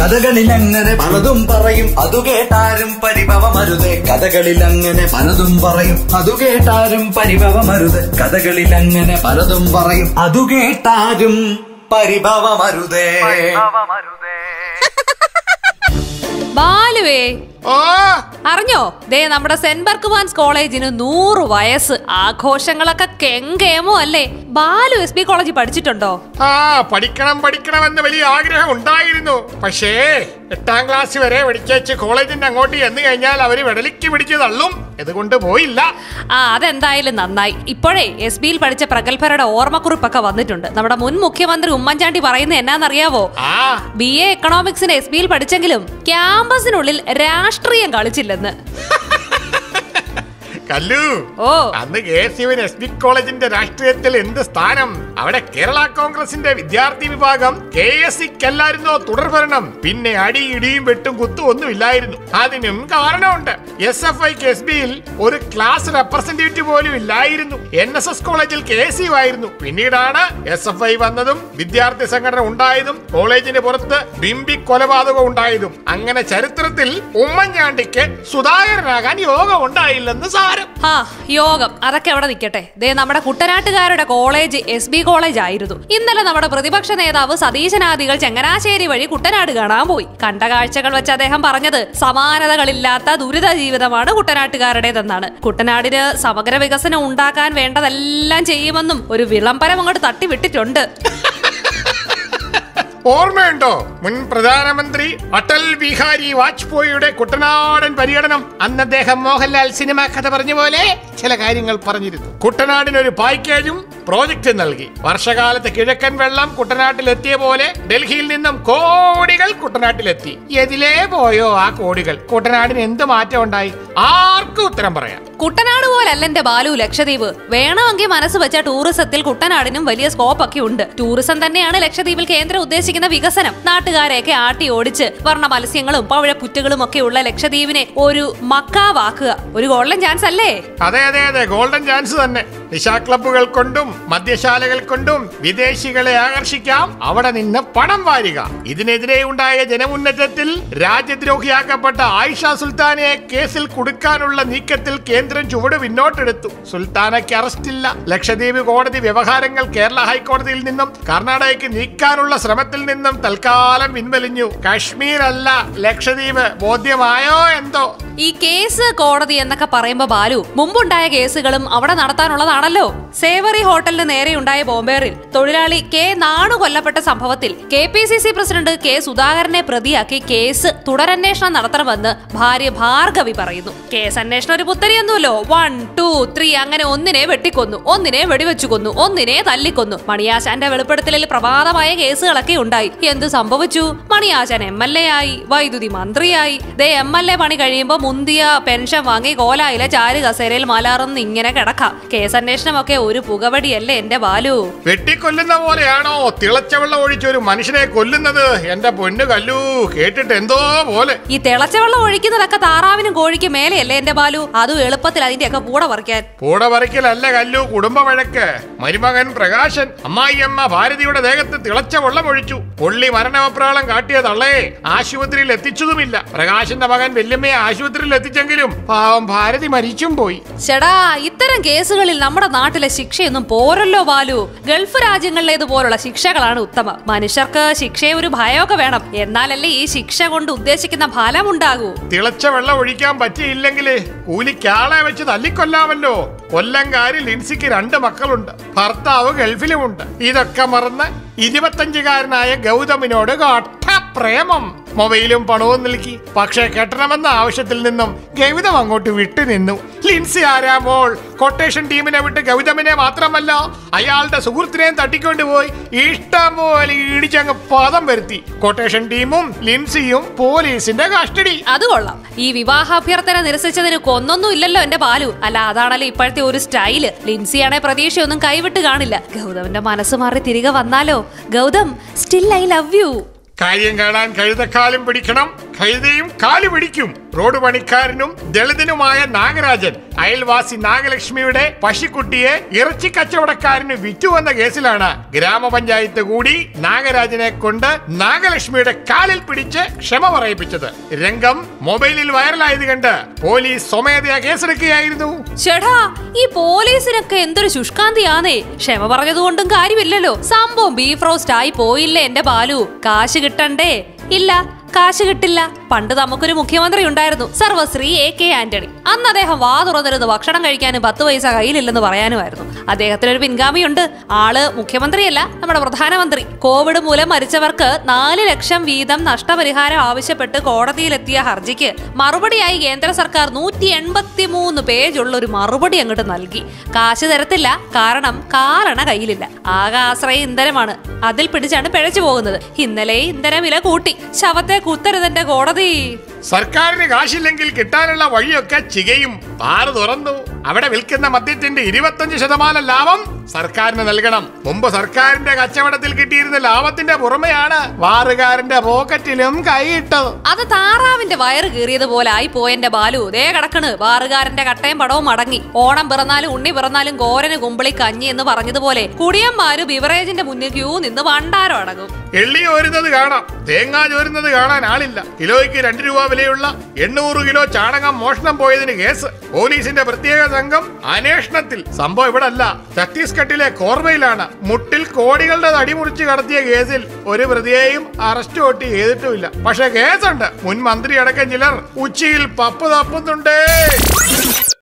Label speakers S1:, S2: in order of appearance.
S1: കഥകളിൽ അങ്ങനെ പലതും പറയും അതു കേട്ടാരും പരിഭവമരുത് കഥകളിൽ അങ്ങനെ പലതും പറയും അതു കേട്ടാരും പരിഭവമരുത് കഥകളിൽ അങ്ങനെ പലതും പറയും അതു കേട്ടാരും പരിഭവമരുതേ
S2: ബാലുവേ
S3: ഓ
S2: അറിഞ്ഞോ ദേ നമ്മുടെ സെന്റ് ബർക്കുമാൻസ് കോളേജിന് നൂറ് വയസ്സ് ആഘോഷങ്ങളൊക്കെ കെങ്കേമോ അല്ലേ ബാലു എസ് ബി കോളേജിൽ പഠിച്ചിട്ടുണ്ടോ
S3: ആ പഠിക്കണം പഠിക്കണം എന്ന് വലിയ ആഗ്രഹം ഉണ്ടായിരുന്നു പക്ഷേ എട്ടാം ക്ലാസ് വരെ പഠിച്ചേച്ച് കോളേജിന്റെ അങ്ങോട്ട് ചെന്ന് കഴിഞ്ഞാൽ അവര് വെടലിക്ക് പിടിച്ച് തള്ളും അതുകൊണ്ട് പോയില്ല
S2: ആ അതെന്തായാലും നന്നായി ഇപ്പോഴേ എസ് ബിയിൽ പഠിച്ച പ്രഗത്ഭരുടെ ഓർമ്മക്കുറിപ്പൊക്കെ വന്നിട്ടുണ്ട് നമ്മുടെ മുൻ മുഖ്യമന്ത്രി ഉമ്മൻചാണ്ടി പറയുന്നത് എന്നാന്നറിയാവോ
S3: ആ
S2: ബി എ എക്കണോമിക്സിന് എസ് ബിയിൽ പഠിച്ചെങ്കിലും ക്യാമ്പസിനുള്ളിൽ രാഷ്ട്രീയം കളിച്ചില്ലെന്ന്
S3: കല്ലു
S2: ഓ
S3: അന്ന് കെ എസ് യുവിന് എസ് ബി കോളേജിന്റെ രാഷ്ട്രീയത്തിൽ എന്ത് സ്ഥാനം അവിടെ കേരള കോൺഗ്രസിന്റെ വിദ്യാർത്ഥി വിഭാഗം കെ എസ് സിക്കല്ലായിരുന്നോ തുടർഭരണം പിന്നെ അടി ഇടിയും വെട്ടും കുത്തും ഒന്നും ഇല്ലായിരുന്നു അതിനും കാരണമുണ്ട് എസ് എഫ് ഐക്ക് എസ് ബിയിൽ ഒരു ക്ലാസ് റെപ്രസെന്റേറ്റീവ് പോലും ഇല്ലായിരുന്നു എൻ എസ് എസ് കോളേജിൽ കെ എസ് യു ആയിരുന്നു പിന്നീടാണ് എസ് എഫ് ഐ വന്നതും വിദ്യാർത്ഥി സംഘടന ഉണ്ടായതും കോളേജിന് പുറത്ത് ബിംബി കൊലപാതകം ഉണ്ടായതും അങ്ങനെ ചരിത്രത്തിൽ ഉമ്മൻചാണ്ടിക്ക് സുധാകരനാകാൻ യോഗം ഉണ്ടായില്ലെന്ന് സാരം
S2: ആ യോഗം അതൊക്കെ അവിടെ നിൽക്കട്ടെ ദേ നമ്മുടെ കുട്ടനാട്ടുകാരുടെ കോളേജ് എസ് ബി കോളേജ് ആയിരുന്നു ഇന്നലെ നമ്മുടെ പ്രതിപക്ഷ നേതാവ് സതീശനാദികൾ ചങ്ങനാശ്ശേരി വഴി കുട്ടനാട് കാണാൻ പോയി കണ്ട കാഴ്ചകൾ വെച്ച് അദ്ദേഹം പറഞ്ഞത് സമാനതകളില്ലാത്ത ദുരിത ജീവിതമാണ് കുട്ടനാട്ടുകാരുടേതെന്നാണ് കുട്ടനാടിന് സമഗ്ര വികസനം ഉണ്ടാക്കാൻ വേണ്ടതെല്ലാം ചെയ്യുമെന്നും ഒരു വിളംബരം അങ്ങോട്ട് തട്ടിവിട്ടിട്ടുണ്ട്
S3: ഓർമ്മയുണ്ടോ മുൻ പ്രധാനമന്ത്രി അടൽ ബിഹാരി വാജ്പേയിയുടെ കുട്ടനാടൻ പര്യടനം അന്ന് അദ്ദേഹം മോഹൻലാൽ സിനിമ കഥ പറഞ്ഞ പോലെ ചില കാര്യങ്ങൾ പറഞ്ഞിരുന്നു കുട്ടനാടിന് ഒരു പാക്കേജും പ്രോജക്റ്റ് നൽകി വർഷകാലത്ത് കിഴക്കൻ വെള്ളം കുട്ടനാട്ടിലെത്തിയ പോലെ ഡൽഹിയിൽ നിന്നും കോടികൾ കുട്ടനാട്ടിലെത്തി എതിലേ പോയോ ആ കോടികൾ കുട്ടനാടിന് എന്ത് മാറ്റം ഉണ്ടായി ആർക്കും ഉത്തരം പറയാം
S2: കുട്ടനാട് പോലല്ല എന്റെ ബാലു ലക്ഷദ്വീപ് വേണമെങ്കിൽ മനസ്സ് വെച്ച ടൂറിസത്തിൽ കുട്ടനാടിനും വലിയ സ്കോപ്പ് ഒക്കെ ഉണ്ട് ടൂറിസം തന്നെയാണ് ലക്ഷദ്വീപിൽ കേന്ദ്രം ഉദ്ദേശിക്കുന്ന വികസനം നാട്ടുകാരെയൊക്കെ ആട്ടി ഓടിച്ച് വർണ്ണ മത്സ്യങ്ങളും പവിഴപ്പുറ്റുകളും ഒക്കെ ഉള്ള ലക്ഷദ്വീപിനെ ഒരു മക്കാവാക്കുക ഒരു ഗോൾഡൻ ചാൻസ് അല്ലേ
S3: അതെ അതെ അതെ ഗോൾഡൻ ചാൻസ് തന്നെ നിശാ ക്ലബ്ബുകൾ കൊണ്ടും മദ്യശാലകൾ കൊണ്ടും വിദേശികളെ ആകർഷിക്കാം അവിടെ നിന്ന് പണം വാരുക ഇതിനെതിരെ ഉണ്ടായ ജനമുന്നേറ്റത്തിൽ രാജ്യദ്രോഹിയാക്കപ്പെട്ട ആയിഷ സുൽത്താനെ കേസിൽ കുടുക്കാനുള്ള നീക്കത്തിൽ കേന്ദ്രം ചുവട് പിന്നോട്ടെടുത്തു സുൽത്താനയ്ക്ക് അറസ്റ്റില്ല ലക്ഷദ്വീപ് കോടതി വ്യവഹാരങ്ങൾ കേരള ഹൈക്കോടതിയിൽ നിന്നും കർണാടകയ്ക്ക് നീക്കാനുള്ള ശ്രമത്തിൽ നിന്നും തൽക്കാലം പിൻവലിഞ്ഞു കാശ്മീർ അല്ല ലക്ഷദ്വീപ് ബോധ്യമായോ എന്തോ
S2: ഈ കേസ് കോടതി എന്നൊക്കെ പറയുമ്പോ ബാലു മുമ്പുണ്ടായ കേസുകളും അവിടെ നടത്താനുള്ളതാണല്ലോ സേവറി ഹോട്ടലിന് നേരെയുണ്ടായ ബോംബേറിൽ തൊഴിലാളി കെ നാണു കൊല്ലപ്പെട്ട സംഭവത്തിൽ K P C C president K സുധാകരനെ പ്രതിയാക്കി കേസ് തുടരന്വേഷണം നടത്തണമെന്ന് ഭാര്യ ഭാർഗവി പറയുന്നു കേസ് അന്വേഷണം ഒരു പുത്തരിയൊന്നുമല്ലോ വൺ ടു ത്രീ അങ്ങനെ ഒന്നിനെ വെട്ടിക്കൊന്നു ഒന്നിനെ വെടിവെച്ചു കൊന്നു ഒന്നിനെ തല്ലിക്കൊന്നു മണിയാശാന്റെ വെളിപ്പെടുത്തലിൽ പ്രമാദമായ കേസുകളൊക്കെ ഉണ്ടായി എന്ത് സംഭവിച്ചു മണിയാശാൻ എം എൽ എ ആയി വൈദ്യുതി മന്ത്രിയായി ദേ എം എൽ എ പണി കഴിയുമ്പോ മുന്തിയ പെൻഷൻ വാങ്ങി കോലായിലെ ചാരു കസേരയിൽ മലാറുന്ന് ഇങ്ങനെ കിടക്കാം കേസ് അന്വേഷണമൊക്കെ ഒരു പുകവടിയല്ലേ എന്റെ ബാലു
S3: വെട്ടിക്കൊല്ലുന്ന പോലെയാണോ തിളച്ച വെള്ളം ഒഴിച്ച് ഒരു മനുഷ്യനെ കൊല്ലുന്നത് എന്റെ പൊന്നു കല്ലു കേട്ടിട്ട് എന്തോ പോലെ
S2: ഈ തിളച്ച വെള്ളം ഒഴിക്കുന്നതൊക്കെ താറാവിനും കോഴിക്കും മേലെയല്ലേ എന്റെ ബാലു അതും എളുപ്പത്തിൽ അതിന്റെയൊക്കെ കൂടെ പറിക്കാൻ
S3: കൂടെ പറിക്കലല്ല കല്ലു കുടുംബ വഴക്ക് മരുമകൻ പ്രകാശൻ അമ്മായിയമ്മ ഭാരതിയുടെ ദേഹത്ത് തിളച്ച വെള്ളം ഒഴിച്ചു പുള്ളി മരണവപ്രാളം കാട്ടിയ തള്ളയെ ആശുപത്രിയിൽ എത്തിച്ചതുമില്ല പ്രകാശന്റെ മകൻ വല്യമ്മയെ ആശുപത്രിയിൽ എത്തിച്ചെങ്കിലും പാവം ഭാരതി മരിച്ചും പോയി
S2: ചേടാ ഇത്തരം കേസുകളിൽ നമ്മുടെ നാട്ടിലെ ശിക്ഷയൊന്നും പോരല്ലോ ബാലു ഗൾഫ് രാജ്യങ്ങളിലേതുപോലുള്ള ശിക്ഷകളാണ് ഉത്തമം മനുഷ്യർക്ക് ശിക്ഷയെ ഒരു ഭയമൊക്കെ വേണം എന്നാലല്ലേ ഈ ശിക്ഷ കൊണ്ട് ഉദ്ദേശിക്കുന്ന ഫലം ഉണ്ടാകൂ
S3: തിളച്ച വെള്ളം ഒഴിക്കാൻ പറ്റിയില്ലെങ്കിൽ കൂലിക്കാളെ വെച്ച് തല്ലിക്കൊല്ലാമല്ലോ കൊല്ലംകാരി ലിൻസിക്ക് രണ്ട് മക്കളുണ്ട് ഭർത്താവ് ഗൾഫിലുമുണ്ട് ഇതൊക്കെ മറന്ന് ഇരുപത്തഞ്ചുകാരനായ ഗൗതമിനോട് കട്ട പ്രേമം മൊബൈലും പണവും നൽകി പക്ഷേ കെട്ടണമെന്ന ആവശ്യത്തിൽ നിന്നും ഗൗതം അങ്ങോട്ട് വിട്ടുനിന്നു ലിൻസി ആരാമോൾ കൊട്ടേഷൻ ടീമിനെ വിട്ട് ഗൗതമിനെ മാത്രമല്ല അയാളുടെ സുഹൃത്തിനെയും തട്ടിക്കൊണ്ടുപോയി ഇഷ്ടം പോലെ ഇടിച്ചങ്ങ് പദം വരുത്തി കൊട്ടേഷൻ ടീമും ലിൻസിയും പോലീസിന്റെ കസ്റ്റഡി
S2: അത് കൊള്ളാം ഈ വിവാഹാഭ്യർത്ഥന നിരസിച്ചതിന് കൊന്നൊന്നും ഇല്ലല്ലോ എന്റെ ബാലു അല്ല അതാണല്ലോ ഇപ്പോഴത്തെ ഒരു സ്റ്റൈല് ലിൻസിയാണെ പ്രതീക്ഷയൊന്നും കൈവിട്ട് കാണില്ല ഗൗതമിന്റെ മനസ്സ് മാറി തിരികെ വന്നാലോ Gautham still I love you
S3: കാര്യം കാണാൻ കഴുതക്കാലും പിടിക്കണം കഴുതയും കാലു പിടിക്കും റോഡ് പണിക്കാരനും ദളിതനുമായ നാഗരാജൻ അയൽവാസി നാഗലക്ഷ്മിയുടെ പശുക്കുട്ടിയെ ഇറച്ചി കച്ചവടക്കാരന് വിറ്റുവന്ന കേസിലാണ് ഗ്രാമപഞ്ചായത്ത് കൂടി നാഗരാജനെ കൊണ്ട് നാഗലക്ഷ്മിയുടെ കാലിൽ പിടിച്ച് ക്ഷമ പറയിപ്പിച്ചത് രംഗം മൊബൈലിൽ വൈറലായത് കണ്ട് പോലീസ് സ്വമേധയാ കേസെടുക്കുകയായിരുന്നു
S2: ചേട്ടാ ഈ പോലീസിനൊക്കെ എന്തൊരു ശുഷ്കാന്തിയാന്നേ ക്ഷമ പറഞ്ഞതുകൊണ്ടും കാര്യമില്ലല്ലോ സംഭവം ബീഫ് റോസ്റ്റ് ആയി പോയില്ലേ എന്റെ ബാലു കാശ് കിട്ടണ്ടേ ഇല്ല കാശ് കിട്ടില്ല പണ്ട് നമുക്കൊരു മുഖ്യമന്ത്രി ഉണ്ടായിരുന്നു സർവശ്രീ എ കെ ആന്റണി അന്ന് അദ്ദേഹം വാ തുറന്നിരുന്ന് ഭക്ഷണം കഴിക്കാനും പത്ത് പൈസ കയ്യിലില്ലെന്ന് പറയാനുമായിരുന്നു അദ്ദേഹത്തിന് ഒരു പിൻഗാമിയുണ്ട് ആള് മുഖ്യമന്ത്രിയല്ല നമ്മുടെ പ്രധാനമന്ത്രി കോവിഡ് മൂലം മരിച്ചവർക്ക് നാല് ലക്ഷം വീതം നഷ്ടപരിഹാരം ആവശ്യപ്പെട്ട് കോടതിയിലെത്തിയ ഹർജിക്ക് മറുപടിയായി കേന്ദ്ര സർക്കാർ നൂറ്റി എൺപത്തി മൂന്ന് പേജുള്ള ഒരു മറുപടി അങ്ങോട്ട് നൽകി കാശ് തരത്തില്ല കാരണം കാരണ കയ്യിലില്ല ആകെ ആശ്രയ ഇന്ധനമാണ് അതിൽ പിടിച്ചാണ് പിഴച്ചു പോകുന്നത് ഇന്നലെ ഇന്ധന വില കൂട്ടി ശവത്തെ കുത്തരുതെന്റെ കോടതി
S3: സർക്കാരിന് കാശില്ലെങ്കിൽ കിട്ടാനുള്ള വഴിയൊക്കെ ചികയും പാറ് തുറന്നു അവിടെ വിൽക്കുന്ന മദ്യത്തിന്റെ ഇരുപത്തഞ്ച് ശതമാനം ലാഭം സർക്കാരിന് നൽകണം മുമ്പ് സർക്കാരിന്റെ കച്ചവടത്തിൽ കിട്ടിയിരുന്ന ലാഭത്തിന്റെ പുറമെയാണ് വാറുകാരന്റെ പോക്കറ്റിലും കൈയിട്ടത്
S2: അത് താറാവിന്റെ വയറ് കീറിയതുപോലെ ആയി പോയെന്റെ ബാലു ദേ കിടക്കണ് ബാറുകാരന്റെ കട്ടയും പടവും മടങ്ങി ഓണം പിറന്നാലും ഉണ്ണി പിറന്നാലും കോരന് കുമ്പിളി കഞ്ഞി എന്ന് പറഞ്ഞതുപോലെ കുടിയന്മാര് ബിവറേജിന്റെ മുന്നിൽ ക്യൂ നിന്ന് വണ്ടാരം അടങ്ങും
S3: എള്ളി ഓരുന്നത് കാണാം തേങ്ങ ചോരുന്നത് കാണാൻ ആളില്ല കിലോയ്ക്ക് രണ്ട് രൂപ വിലയുള്ള എണ്ണൂറ് കിലോ ചാണകം മോഷണം പോയതിന് കേസ് പോലീസിന്റെ പ്രത്യേക സംഘം അന്വേഷണത്തിൽ സംഭവം ഇവിടെ അല്ല ഛത്തീസ്ഗഡിലെ കോർവയിലാണ് മുട്ടിൽ കോടികളുടെ തടിമുറിച്ച് കടത്തിയ കേസിൽ ഒരു പ്രതിയെയും അറസ്റ്റ് ഒട്ടി ചെയ്തിട്ടുമില്ല പക്ഷെ കേസുണ്ട് മുൻ മന്ത്രി അടക്കം ചിലർ ഉച്ചയിൽ പപ്പ് തപ്പുന്നുണ്ടേ